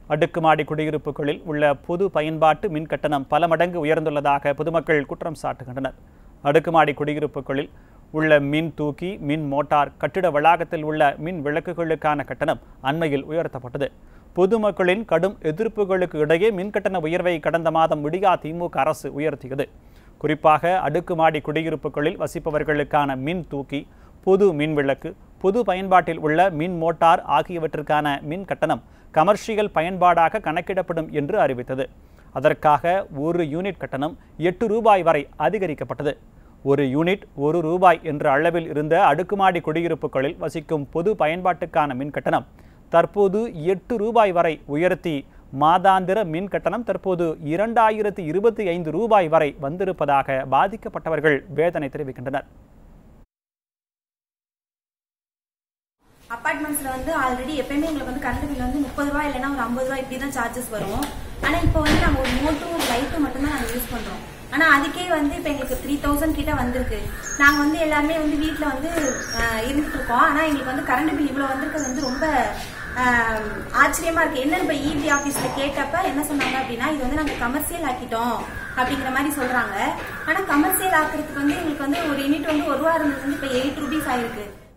அடுக்குமாடி குடியிருப்புகளில் உள்ள பொது பயன்பாட்டு மின் கட்டணம் பல மடங்கு உயர்ந்துள்ளதாக பொதுமக்கள் குற்றம் சாட்டுகின்றனர் அடுக்குமாடி குடியிருப்புகளில் உள்ள மின் தூக்கி மின் மோட்டார் கட்டிட வளாகத்தில் உள்ள மின் விளக்குகளுக்கான கட்டணம் அண்மையில் உயர்த்தப்பட்டது பொதுமக்களின் கடும் எதிர்ப்புகளுக்கு இடையே மின் கட்டண உயர்வை கடந்த மாதம் விடியா திமுக அரசு உயர்த்தியது குறிப்பாக அடுக்குமாடி குடியிருப்புகளில் வசிப்பவர்களுக்கான மின் தூக்கி பொது மின் விளக்கு பொது பயன்பாட்டில் உள்ள மின் மோட்டார் ஆகியவற்றிற்கான மின் கட்டணம் கமர்ஷியல் பயன்பாடாக கணக்கிடப்படும் என்று அறிவித்தது அதற்காக ஒரு யூனிட் கட்டணம் எட்டு ரூபாய் வரை அதிகரிக்கப்பட்டது ஒரு யூனிட் ஒரு ரூபாய் என்ற அளவில் இருந்த அடுக்குமாடி குடியிருப்புகளில் வசிக்கும் பொது பயன்பாட்டுக்கான மின் கட்டணம் தற்போது எட்டு ரூபாய் வரை உயர்த்தி மாதாந்திர மின் கட்டணம் தற்போது இரண்டாயிரத்தி இருபத்தி ஐந்து ரூபாய் வரை வந்திருப்பதாக பாதிக்கப்பட்டவர்கள் வேதனை தெரிவிக்கின்றனர் அப்பார்ட்மெண்ட்ஸ்ல வந்து ஆல்ரெடி எப்பயுமே எங்களுக்கு வந்து கரண்ட் பில் வந்து முப்பது ரூபாய் இல்லைன்னா ஒரு ஐம்பது ரூபாய் இப்படி தான் சார்ஜஸ் வரும் ஆனா இப்போ வந்து நாங்க ஒரு மோட்டும் ஒரு லைட்டும் மட்டும் தான் நாங்க யூஸ் பண்றோம் ஆனா அதுக்கே வந்து இப்போ எங்களுக்கு த்ரீ தௌசண்ட் கிட்ட வந்திருக்கு நாங்க வந்து எல்லாருமே வந்து வீட்ல வந்து ஆஹ், இருந்துட்டு இருக்கோம் ஆனா எங்களுக்கு வந்து கரண்ட் பில் இவ்வளவு வந்திருக்கிறது வந்து ரொம்ப ஆஹ், ஆச்சரியமா இருக்கு என்னன்னு இப்ப இபி ஆபீஸ்ல கேட்டப்ப என்ன சொன்னாங்க அப்படின்னா இது வந்து நாங்க கமர்ஷியல் ஆக்கிட்டோம் அப்படிங்கிற மாதிரி சொல்றாங்க ஆனா கமர்ஷியல் ஆக்குறதுக்கு வந்து எங்களுக்கு வந்து ஒரு யூனிட் வந்து ஒரு ரூபா இருந்தது வந்து இப்ப எயிட் ருபீஸ் ஆயிருக்கு